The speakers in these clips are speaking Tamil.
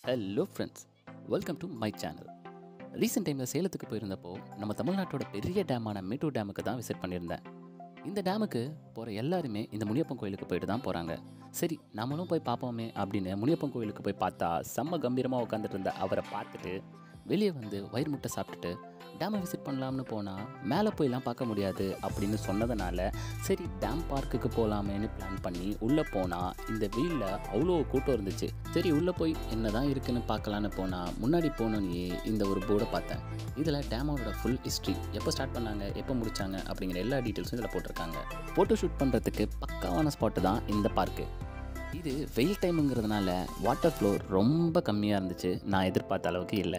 hello friends welcome to my channel recent டைமில் சேலத்துக்கு போயிருந்தப்போ நம்ம தமிழ்நாட்டோட பெரிய டேமான மேட்டூர் டேமுக்கு தான் விசிட் பண்ணியிருந்தேன் இந்த டேமுக்கு போகிற எல்லாருமே இந்த முனியப்பன் கோயிலுக்கு போயிட்டு தான் போகிறாங்க சரி நம்மளும் போய் பார்ப்போமே அப்படின்னு முனியப்பன் கோயிலுக்கு போய் பார்த்தா செம்ம கம்பீரமாக உட்காந்துட்டு இருந்த அவரை பார்த்துட்டு வெளியே வந்து வயிறு முட்டை சாப்பிட்டுட்டு டேமை விசிட் பண்ணலாம்னு போனால் மேலே போயெல்லாம் பார்க்க முடியாது அப்படின்னு சொன்னதுனால சரி டேம் பார்க்குக்கு போகலாமேன்னு பிளான் பண்ணி உள்ளே போனால் இந்த வெயிலில் அவ்வளோ கூட்டம் இருந்துச்சு சரி உள்ளே போய் என்ன தான் இருக்குன்னு பார்க்கலான்னு போனால் முன்னாடி போனோன்னே இந்த ஒரு போர்டை பார்த்தேன் இதில் டேமோட ஃபுல் ஹிஸ்ட்ரி எப்போ ஸ்டார்ட் பண்ணாங்க எப்போ முடிச்சாங்க அப்படிங்கிற எல்லா டீட்டெயில்ஸும் இதில் போட்டிருக்காங்க ஃபோட்டோ ஷூட் பண்ணுறதுக்கு பக்காவான ஸ்பாட்டு தான் இந்த பார்க்கு இது வெயில் டைமுங்கிறதுனால வாட்டர் ஃப்ளோ ரொம்ப கம்மியாக இருந்துச்சு நான் எதிர்பார்த்த அளவுக்கு இல்லை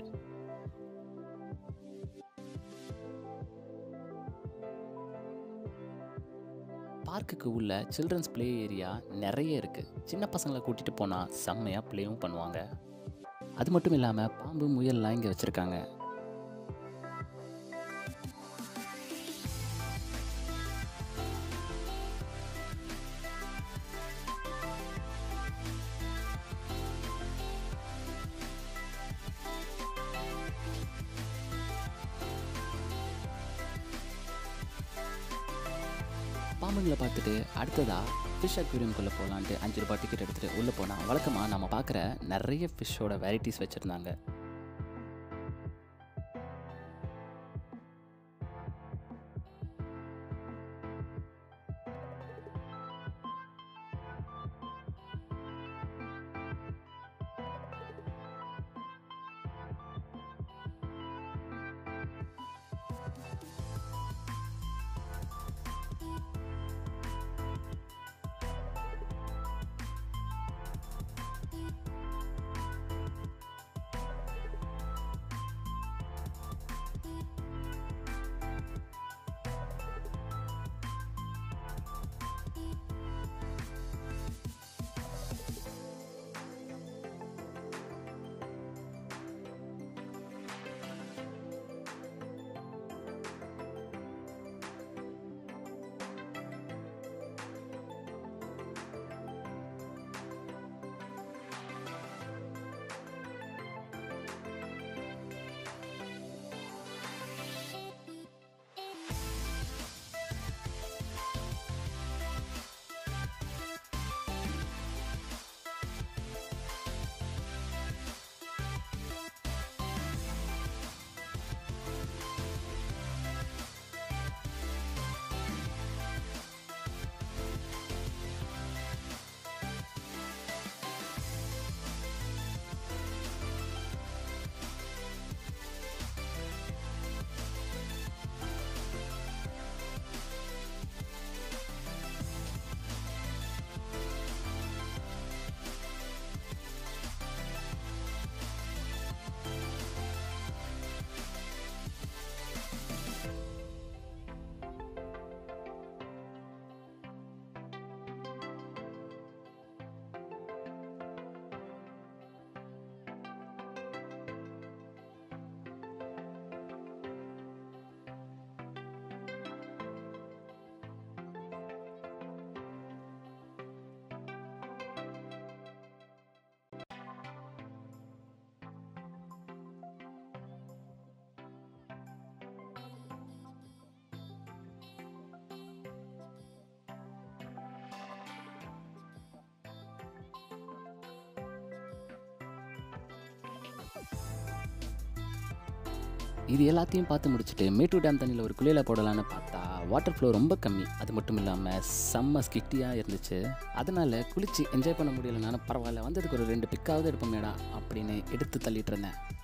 பார்க்குக்கு உள்ள சில்ட்ரன்ஸ் ப்ளே ஏரியா நிறைய இருக்குது சின்ன பசங்களை கூட்டிகிட்டு போனால் செம்மையாக ப்ளேவும் பண்ணுவாங்க அது மட்டும் இல்லாமல் பாம்பு முயல்லாம் இங்கே வச்சுருக்காங்க பாம்புங்களை பார்த்துட்டு அடுத்ததா ஃபிஷ் அக்வேரியம்குள்ளே போகலான்ட்டு அஞ்சு ரூபாய் டிக்கெட் எடுத்துகிட்டு உள்ளே போனால் வழக்கமாக நம்ம பார்க்குற நிறைய ஃபிஷ்ஷோட வெரைட்டிஸ் வச்சுருந்தாங்க இது எல்லாத்தையும் பார்த்து முடிச்சுட்டு மேட்டூர் டேம் தண்ணியில் ஒரு குளியல போடலான்னு பார்த்தா வாட்டர் ஃப்ளோ ரொம்ப கம்மி அது மட்டும் இல்லாமல் செம்ம ஸ்கிட்டியாக இருந்துச்சு அதனால் குளித்து என்ஜாய் பண்ண முடியலனாலும் பரவாயில்ல வந்ததுக்கு ஒரு ரெண்டு பிக்காவது எடுப்போமேடா அப்படின்னு எடுத்து தள்ளிட்டு இருந்தேன்